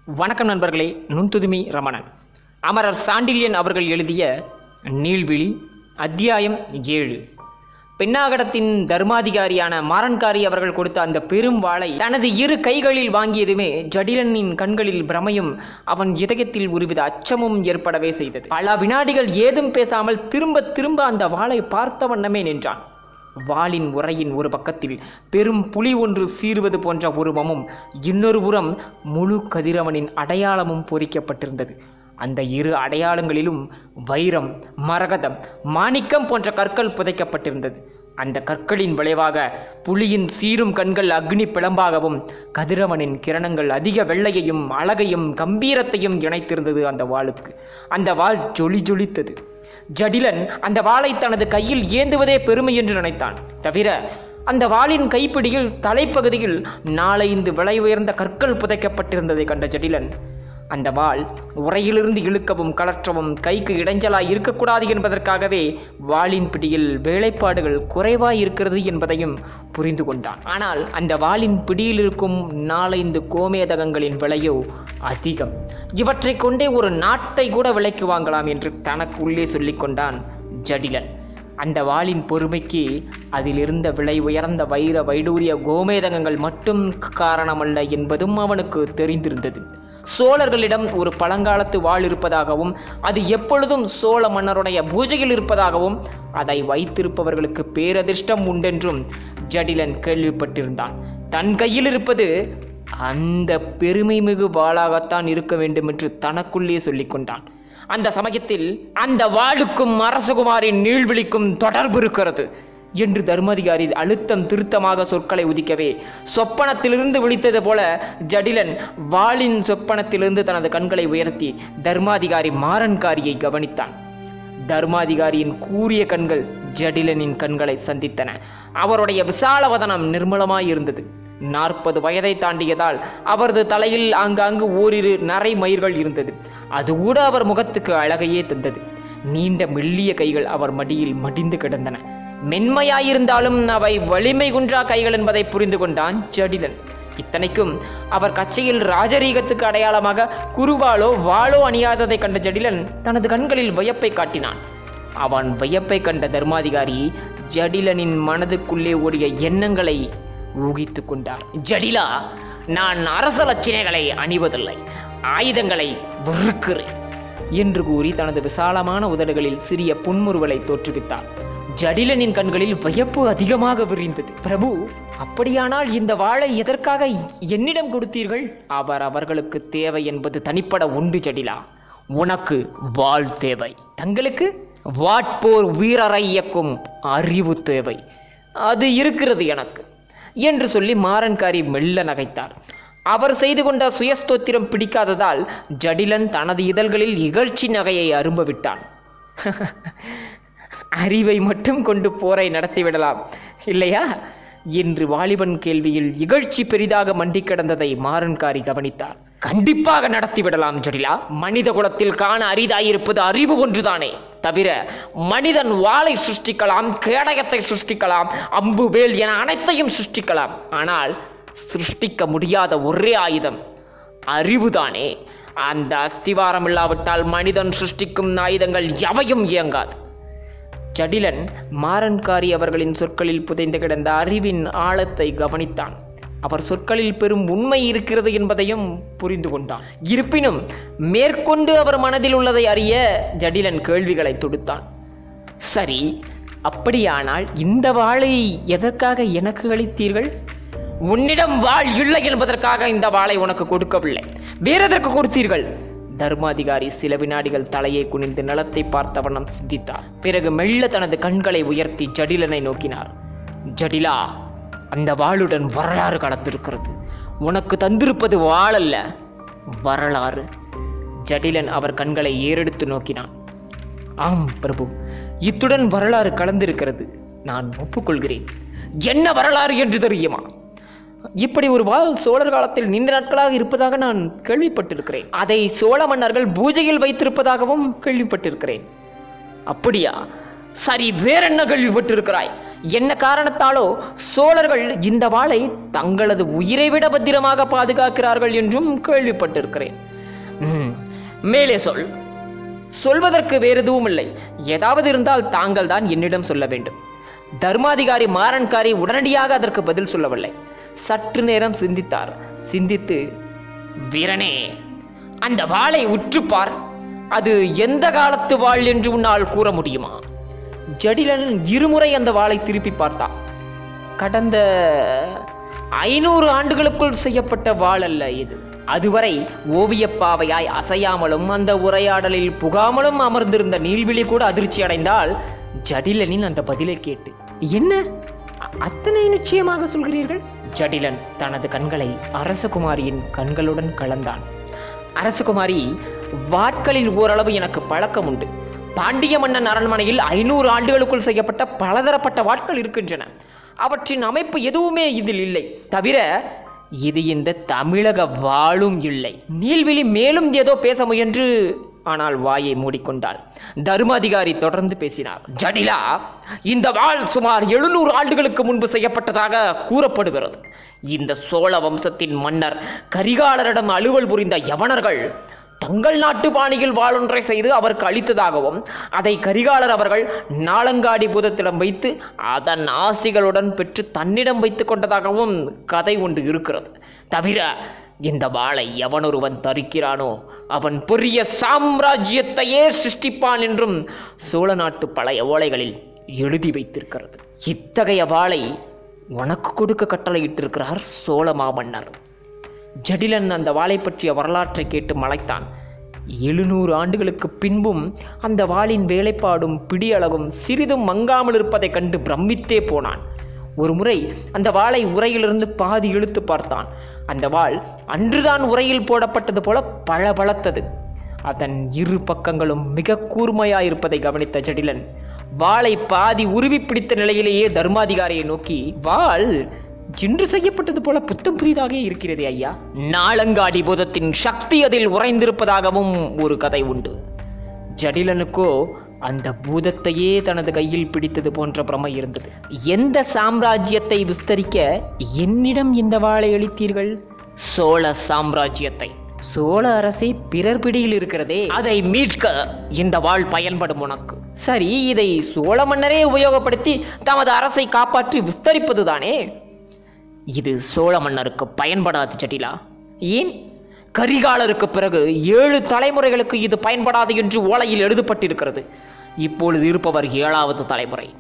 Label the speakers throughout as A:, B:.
A: வணக்கம் நண்பர்களே நுண்துதுமி ரமணன் அமரர் சாண்டில்யன் அவர்கள் எழுதிய நீள்விழி அத்தியாயம் ஏழு பெண்ணாகடத்தின் தர்மாதிகாரியான மாறன்காரி அவர்கள் கொடுத்த அந்த பெரும் வாளை தனது இரு கைகளில் வாங்கியதுமே ஜடிலனின் கண்களில் பிரமையும் அவன் இதயத்தில் ஒருவித அச்சமும் ஏற்படவே செய்தது பல வினாடிகள் ஏதும் பேசாமல் திரும்ப திரும்ப அந்த வாளை பார்த்த வண்ணமே நின்றான் வாளின் உரையின் ஒரு பக்கத்தில் பெரும் புலி ஒன்று சீறுவது போன்ற உருவமும் இன்னொரு புறம் முழு கதிரவனின் அடையாளமும் பொறிக்கப்பட்டிருந்தது அந்த இரு அடையாளங்களிலும் வைரம் மரகதம் மாணிக்கம் போன்ற கற்கள் புதைக்கப்பட்டிருந்தது அந்த கற்களின் விளைவாக புலியின் சீரும் கண்கள் அக்னி பிளம்பாகவும் கதிரவனின் கிரணங்கள் அதிக வெள்ளையையும் அழகையும் கம்பீரத்தையும் இணைத்திருந்தது அந்த வாளுக்கு அந்த வாள் ஜொலி ஜொலித்தது ஜடிலன் அந்த வாளை தனது கையில் ஏந்துவதே பெருமை என்று நினைத்தான் தவிர அந்த வாளின் கைப்பிடியில் தலைப்பகுதியில் நாலைந்து விலை உயர்ந்த கற்கள் புதைக்கப்பட்டிருந்ததை கண்ட ஜடிலன் அந்த வாள் உரையிலிருந்து இழுக்கவும் கலற்றவும் கைக்கு இடைஞ்சலாய் இருக்கக்கூடாது என்பதற்காகவே வாளின் பிடியில் வேலைப்பாடுகள் குறைவாய் இருக்கிறது என்பதையும் புரிந்து கொண்டான் ஆனால் அந்த வாளின் பிடியில் இருக்கும் நாலைந்து கோமேதகங்களின் விலையோ அதிகம் இவற்றை கொண்டே ஒரு நாட்டை கூட விலைக்கு வாங்கலாம் என்று தனக்கு உள்ளே சொல்லிக்கொண்டான் ஜடிலன் அந்த வாளின் பொறுமைக்கு அதிலிருந்த விலை உயர்ந்த வைர வைடூரிய கோமேதகங்கள் மட்டும் காரணமல்ல என்பதும் அவனுக்கு தெரிந்திருந்தது சோழர்களிடம் ஒரு பழங்காலத்து வாள் இருப்பதாகவும் அது எப்பொழுதும் சோழ மன்னருடைய பூஜையில் இருப்பதாகவும் அதை வைத்திருப்பவர்களுக்கு பேரதிர்ஷ்டம் உண்டென்றும் ஜடிலன் கேள்விப்பட்டிருந்தான் தன் கையில் இருப்பது அந்த பெருமை மிகு வாளாகத்தான் இருக்க வேண்டும் என்று தனக்குள்ளே சொல்லிக் கொண்டான் அந்த சமயத்தில் அந்த வாளுக்கும் அரசகுமாரின் நீழ்விழிக்கும் தொடர்பு இருக்கிறது என்று தர்மாதிகாரி அழுத்தம் திருத்தமாக சொற்களை உதிக்கவே சொப்பனத்திலிருந்து விழித்தது போல ஜடிலன் வாளின் சொப்பனத்திலிருந்து தனது கண்களை உயர்த்தி தர்மாதிகாரி மாறன்காரியை கவனித்தான் தர்மாதிகாரியின் கூரிய கண்கள் ஜடிலனின் கண்களை சந்தித்தன அவருடைய விசாலவதனம் நிர்மலமாய் இருந்தது நாற்பது வயதை தாண்டியதால் அவரது தலையில் ஆங்காங்கு ஓரிரு நரை மயிர்கள் இருந்தது அது கூட அவர் முகத்துக்கு அழகையே தந்தது நீண்ட மெல்லிய கைகள் அவர் மடியில் மடிந்து கிடந்தன மென்மையாயிருந்தாலும் அவை வலிமை குன்றா கைகள் என்பதை புரிந்து கொண்டான் ஜடிலன் இத்தனைக்கும் அவர் கச்சையில் ராஜரீகத்துக்கு அடையாளமாக குருவாளோ வாளோ அணியாததை கண்ட ஜடிலன் தனது கண்களில் வியப்பை காட்டினான் அவன் வியப்பை கண்ட தர்மாதிகாரி ஜடிலனின் மனதுக்குள்ளே ஓடிய எண்ணங்களை ஊகித்து கொண்டார் ஜடிலா நான் அரச லட்சணைகளை அணிவதில்லை ஆயுதங்களை வெறுக்கிறேன் என்று கூறி தனது விசாலமான உதடுகளில் சிறிய புன்முறுவலை தோற்றுவித்தார் ஜடிலனின் கண்களில் வியப்பு அதிகமாக விரிந்தது பிரபு அப்படியானால் இந்த வாளை எதற்காக என்னிடம் கொடுத்தீர்கள் அவர் அவர்களுக்கு தேவை என்பது தனிப்பட உண்டு ஜடிலா உனக்கு வாள் தேவை தங்களுக்கு வாட்போர் வீரரை இயக்கும் அறிவு தேவை அது இருக்கிறது எனக்கு என்று சொல்லி மாறன்காரி மெல்ல நகைத்தார் அவர் செய்து கொண்ட சுயஸ்தோத்திரம் பிடிக்காததால் ஜடிலன் தனது இதழ்களில் இகழ்ச்சி நகையை அரும்ப விட்டான் அறிவை மட்டும் கொண்டு போரை நடத்திவிடலாம் இல்லையா என்று வாலிபன் கேள்வியில் இகழ்ச்சி பெரிதாக மண்டி கிடந்ததை மாறன்காரி கவனித்தார் கண்டிப்பாக நடத்திவிடலாம் ஜடிலா மனித குலத்தில் காண அரிதாயிருப்பது அறிவு ஒன்றுதானே தவிர மனிதன் வாளை சிருஷ்டிக்கலாம் கேடயத்தை சிருஷ்டிக்கலாம் அம்பு வேல் என அனைத்தையும் சிருஷ்டிக்கலாம் ஆனால் சிருஷ்டிக்க முடியாத ஒரே ஆயுதம் அறிவுதானே அந்த அஸ்திவாரம் இல்லாவிட்டால் மனிதன் சிருஷ்டிக்கும் ஆயுதங்கள் எவையும் இயங்காது ஜடிலன் மாறன்காரி அவர்களின் சொற்களில் புதைந்து கிடந்த அறிவின் ஆழத்தை கவனித்தான் அவர் சொற்களில் பெரும் உண்மை இருக்கிறது என்பதையும் புரிந்து கொண்டான் இருப்பினும் மேற்கொண்டு அவர் மனதில் உள்ளதை அறிய ஜடிலன் கேள்விகளை தொடுத்தான் சரி அப்படியானால் இந்த வாளை எதற்காக எனக்கு அளித்தீர்கள் உன்னிடம் வாழ் இல்லை என்பதற்காக இந்த வாளை உனக்கு கொடுக்கவில்லை வேறெதற்கு கொடுத்தீர்கள் தர்மாதிகாரி சில வினாடிகள் தலையை குனிந்து நிலத்தை பார்த்த வண்ணம் சிந்தித்தார் பிறகு மெல்ல தனது கண்களை உயர்த்தி ஜடிலனை நோக்கினார் ஜடிலா அந்த வாளுடன் வரலாறு கலந்திருக்கிறது உனக்கு தந்திருப்பது வாளல்ல வரலாறு ஜடிலன் அவர் கண்களை ஏறெடுத்து நோக்கினான் ஆம் பிரபு இத்துடன் வரலாறு கலந்திருக்கிறது நான் ஒப்புக்கொள்கிறேன் என்ன வரலாறு என்று தெரியுமா இப்படி ஒரு வாள் சோழர் காலத்தில் நீண்ட நாட்களாக இருப்பதாக நான் கேள்விப்பட்டிருக்கிறேன் அதை சோழ மன்னர்கள் பூஜையில் வைத்திருப்பதாகவும் கேள்விப்பட்டிருக்கிறேன் அப்படியா சரி வேற என்ன கேள்வி விட்டிருக்கிறாய் என்ன காரணத்தாலோ சோழர்கள் இந்த வாளை தங்களது உயிரை விட பத்திரமாக பாதுகாக்கிறார்கள் என்றும் கேள்விப்பட்டிருக்கிறேன் ம், மேலே சொல் சொல்வதற்கு வேறு எதுவும் இல்லை ஏதாவது இருந்தால் தாங்கள் தான் என்னிடம் சொல்ல வேண்டும் தர்மாதிகாரி மாறன்காரி உடனடியாக அதற்கு பதில் சொல்லவில்லை சற்று நேரம் சிந்தித்தார் சிந்தித்து வீரனே அந்த வாளை உற்றுப்பார் அது எந்த காலத்து வாள் என்று உன்னால் கூற முடியுமா ஜடிலன் இருமுறை அந்த வாளை திருப்பி பார்த்தான் கடந்த ஐநூறு ஆண்டுகளுக்குள் செய்யப்பட்ட வாள் அல்ல இது அதுவரை ஓவியப்பாவையாய் அசையாமலும் அந்த உரையாடலில் புகாமலும் அமர்ந்திருந்த நீள்விழி கூட அதிர்ச்சி அடைந்தால் ஜடிலனின் அந்த பதிலை கேட்டு என்ன அ- அத்தனை நிச்சயமாக சொல்கிறீர்கள் ஜடிலன் தனது கண்களை அரசகுமாரியின் கண்களுடன் கலந்தான் அரசகுமாரி வாட்களில் ஓரளவு எனக்கு பழக்கம் உண்டு பாண்டிய மன்னன் அரண்மனையில் ஐநூறு ஆண்டுகளுக்குள் செய்யப்பட்ட பலதரப்பட்ட வாட்கள் இருக்கின்றன அவற்றின் அமைப்பு எதுவுமே இதில் இல்லை தவிர இது இந்த தமிழக வாளும் இல்லை நீல்விழி மேலும் ஏதோ பேச முயன்று ஆனால் வாயை மூடிக்கொண்டாள் தர்மாதிகாரி தொடர்ந்து பேசினார் ஜடிலா இந்த வாள் சுமார் எழுநூறு ஆண்டுகளுக்கு முன்பு செய்யப்பட்டதாக கூறப்படுகிறது இந்த சோழ வம்சத்தின் மன்னர் கரிகாலரிடம் அலுவல் புரிந்த யவனர்கள் தங்கள் நாட்டு பாணியில் வாளொன்றை செய்து அவருக்கு அளித்ததாகவும் அதை கரிகாலர் அவர்கள் நாளங்காடி பூதத்திடம் வைத்து அதன் ஆசிகளுடன் பெற்று தன்னிடம் வைத்துக் கொண்டதாகவும் கதை ஒன்று இருக்கிறது தவிர இந்த வாளை எவனொருவன் தரிக்கிறானோ அவன் பெரிய சாம்ராஜ்யத்தையே சிருஷ்டிப்பான் என்றும் சோழ நாட்டு பழைய ஓலைகளில் எழுதி வைத்திருக்கிறது இத்தகைய வாளை உனக்கு கொடுக்க கட்டளையிட்டிருக்கிறார் சோழ மாமன்னர் ஜடிலன் அந்த வாளை பற்றிய வரலாற்றை கேட்டு மலைத்தான் எழுநூறு ஆண்டுகளுக்கு பின்பும் அந்த வாளின் வேலைப்பாடும் பிடியளவும் சிறிதும் மங்காமல் இருப்பதைக் கண்டு பிரமித்தே போனான் ஒரு முறை அந்த வாளை உரையிலிருந்து பாதி இழுத்து பார்த்தான் அந்த வாள் அன்றுதான் உரையில் போடப்பட்டது போல பளபளத்தது அதன் இரு பக்கங்களும் மிக கூர்மையாயிருப்பதை கவனித்த ஜடிலன் வாளை பாதி உருவி பிடித்த நிலையிலேயே தர்மாதிகாரியை நோக்கி வாள் இன்று செய்யப்பட்டது போல புத்தம் புதிதாக இருக்கிறதே ஐயா நாளங்காடி பூதத்தின் சக்தி அதில் உறைந்திருப்பதாகவும் ஒரு கதை உண்டு ஜடிலனுக்கோ அந்த பூதத்தையே தனது கையில் பிடித்தது போன்ற பிரமை இருந்தது எந்த சாம்ராஜ்யத்தை விஸ்தரிக்க என்னிடம் இந்த வாளை அளித்தீர்கள் சோழ சாம்ராஜ்யத்தை சோழ அரசே பிறர் பிடியில் இருக்கிறதே அதை மீட்க இந்த வாள் பயன்படும் உனக்கு சரி இதை சோழ மன்னரே உபயோகப்படுத்தி தமது அரசை காப்பாற்றி விஸ்தரிப்பதுதானே இது சோழ மன்னருக்கு பயன்படாது ஜட்டிலா ஏன் கரிகாலருக்கு பிறகு ஏழு தலைமுறைகளுக்கு இது பயன்படாது என்று ஓலையில் எழுதப்பட்டிருக்கிறது இப்பொழுது இருப்பவர் ஏழாவது தலைமுறை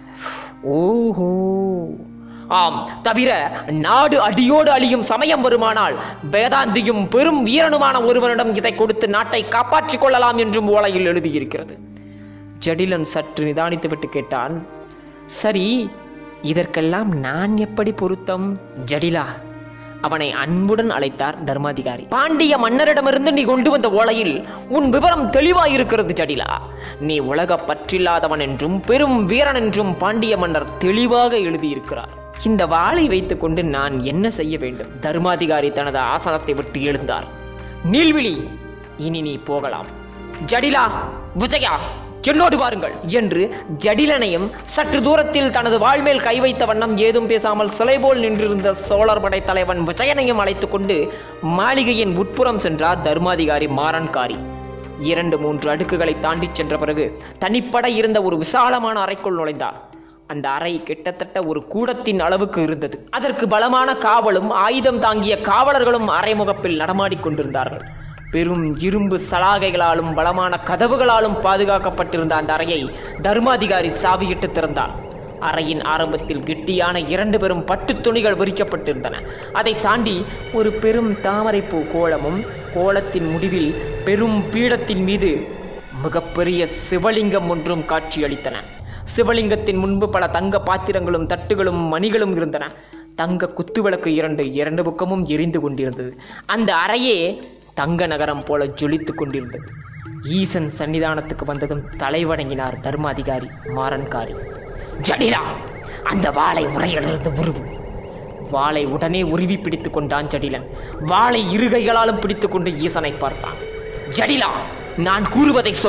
A: ஓஹோ ஆம் தவிர நாடு அடியோடு அழியும் சமயம் வருமானால் வேதாந்தியும் பெரும் வீரனுமான ஒருவனிடம் இதை கொடுத்து நாட்டை காப்பாற்றிக் கொள்ளலாம் என்றும் ஓலையில் எழுதியிருக்கிறது ஜடிலன் சற்று நிதானித்துவிட்டு கேட்டான் சரி இதற்கெல்லாம் நான் எப்படி பொருத்தம் ஜடிலா அவனை அன்புடன் அழைத்தார் தர்மாதிகாரி பாண்டிய மன்னரிடமிருந்து நீ கொண்டு வந்த ஓலையில் உன் விவரம் தெளிவாயிருக்கிறது ஜடிலா நீ உலக பற்றில்லாதவன் என்றும் பெரும் வீரன் என்றும் பாண்டிய மன்னர் தெளிவாக எழுதியிருக்கிறார் இந்த வாளை வைத்துக்கொண்டு நான் என்ன செய்ய வேண்டும் தர்மாதிகாரி தனது ஆசனத்தை விட்டு எழுந்தார் நீல்விழி இனி நீ போகலாம் ஜடிலா விஜயா என்னோடு வாருங்கள் என்று ஜடிலனையும் சற்று தூரத்தில் தனது வாழ்மேல் கை வைத்த வண்ணம் ஏதும் பேசாமல் சிலை போல் நின்றிருந்த சோழர் படை தலைவன் விஜயனையும் அழைத்துக் கொண்டு மாளிகையின் உட்புறம் சென்றார் தர்மாதிகாரி மாறன்காரி இரண்டு மூன்று அடுக்குகளை தாண்டிச் சென்ற பிறகு தனிப்பட இருந்த ஒரு விசாலமான அறைக்குள் நுழைந்தார் அந்த அறை கிட்டத்தட்ட ஒரு கூடத்தின் அளவுக்கு இருந்தது அதற்கு பலமான காவலும் ஆயுதம் தாங்கிய காவலர்களும் அறைமுகப்பில் நடமாடிக் கொண்டிருந்தார்கள் பெரும் இரும்பு சலாகைகளாலும் பலமான கதவுகளாலும் பாதுகாக்கப்பட்டிருந்த அந்த அறையை தர்மாதிகாரி சாவியிட்டு திறந்தார் அறையின் ஆரம்பத்தில் கெட்டியான இரண்டு பெரும் பட்டுத் துணிகள் விரிக்கப்பட்டிருந்தன அதை தாண்டி ஒரு பெரும் தாமரைப்பூ கோலமும் கோலத்தின் முடிவில் பெரும் பீடத்தின் மீது மிகப்பெரிய சிவலிங்கம் ஒன்றும் காட்சியளித்தன சிவலிங்கத்தின் முன்பு பல தங்க பாத்திரங்களும் தட்டுகளும் மணிகளும் இருந்தன தங்க குத்துவிளக்கு இரண்டு இரண்டு பக்கமும் எரிந்து கொண்டிருந்தது அந்த அறையே தங்க நகரம் போல ஜொலித்துக் கொண்டிருந்தது ஈசன் சன்னிதானத்துக்கு வந்ததும் தலைவணங்கினார் தர்மாதிகாரி மாறன்காரி ஜடிலா அந்த வாளை உரையிலிருந்து உருவு வாளை உடனே உருவி பிடித்துக் கொண்டான் ஜடிலன் வாளை இருகைகளாலும் பிடித்துக் கொண்டு ஈசனை பார்த்தான் ஜடிலா நான் கூறுவதை சொல்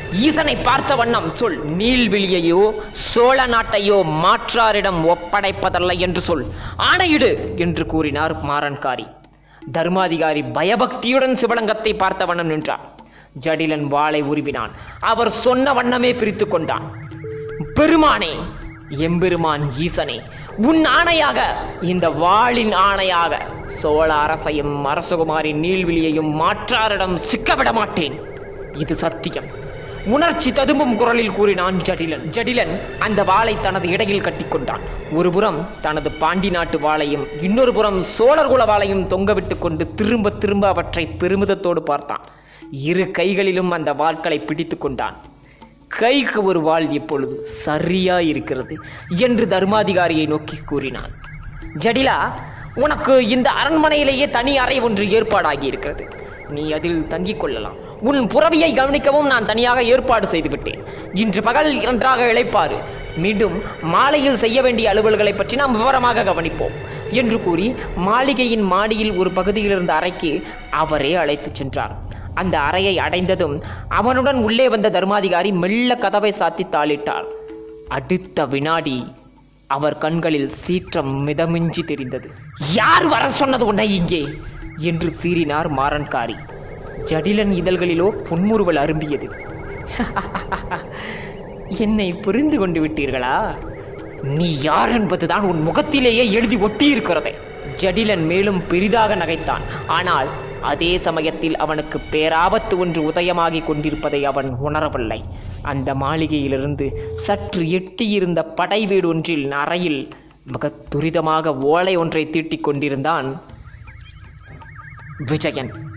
A: ஈசனை பார்த்த வண்ணம் சொல் நீள்விழியையோ சோழ நாட்டையோ மாற்றாரிடம் ஒப்படைப்பதல்ல என்று சொல் ஆணையிடு என்று கூறினார் மாறன்காரி தர்மாதிகாரி பயபக்தியுடன் சிவலிங்கத்தை பார்த்த வண்ணம் நின்றார் ஜடிலன் வாளை உருவினான் அவர் சொன்ன வண்ணமே பிரித்து கொண்டான் பெருமானே எம்பெருமான் ஈசனே உன் ஆணையாக இந்த வாளின் ஆணையாக சோழ அரசையும் அரசகுமாரி நீள்விழியையும் மாற்றாரிடம் சிக்கவிட மாட்டேன் இது சத்தியம் உணர்ச்சி ததும்பும் குரலில் கூறினான் ஜடிலன் ஜடிலன் அந்த வாளை தனது இடையில் கட்டிக்கொண்டான் ஒருபுறம் தனது பாண்டி நாட்டு வாளையும் இன்னொரு புறம் சோழர் குல வாளையும் தொங்கவிட்டு கொண்டு திரும்ப திரும்ப அவற்றை பெருமிதத்தோடு பார்த்தான் இரு கைகளிலும் அந்த வாட்களை பிடித்து கொண்டான் கைக்கு ஒரு வாள் இப்பொழுது சரியா இருக்கிறது என்று தர்மாதிகாரியை நோக்கி கூறினான் ஜடிலா உனக்கு இந்த அரண்மனையிலேயே தனி அறை ஒன்று ஏற்பாடாகி இருக்கிறது நீ அதில் தங்கிக் கொள்ளலாம் உன் புறவியை கவனிக்கவும் நான் தனியாக ஏற்பாடு செய்து விட்டேன் இன்று பகல் நன்றாக இளைப்பாறு மீண்டும் மாலையில் செய்ய வேண்டிய அலுவல்களை பற்றி நாம் விவரமாக கவனிப்போம் என்று கூறி மாளிகையின் மாடியில் ஒரு பகுதியில் இருந்த அறைக்கு அவரே அழைத்துச் சென்றார் அந்த அறையை அடைந்ததும் அவனுடன் உள்ளே வந்த தர்மாதிகாரி மெல்ல கதவை சாத்தி தாளிட்டார் அடுத்த வினாடி அவர் கண்களில் சீற்றம் மிதமின்றி தெரிந்தது யார் வர சொன்னது உன்னை இங்கே என்று சீறினார் மாறன்காரி ஜடிலன் இதழ்களிலோ புன்முறுவல் அரும்பியது என்னை புரிந்து கொண்டு விட்டீர்களா நீ யார் என்பதுதான் உன் முகத்திலேயே எழுதி ஒட்டியிருக்கிறதே ஜடிலன் மேலும் பெரிதாக நகைத்தான் ஆனால் அதே சமயத்தில் அவனுக்கு பேராபத்து ஒன்று உதயமாகி கொண்டிருப்பதை அவன் உணரவில்லை அந்த மாளிகையிலிருந்து சற்று எட்டியிருந்த படை வீடு ஒன்றில் அறையில் மிக துரிதமாக ஓலை ஒன்றை தீட்டிக் கொண்டிருந்தான் விஜயன்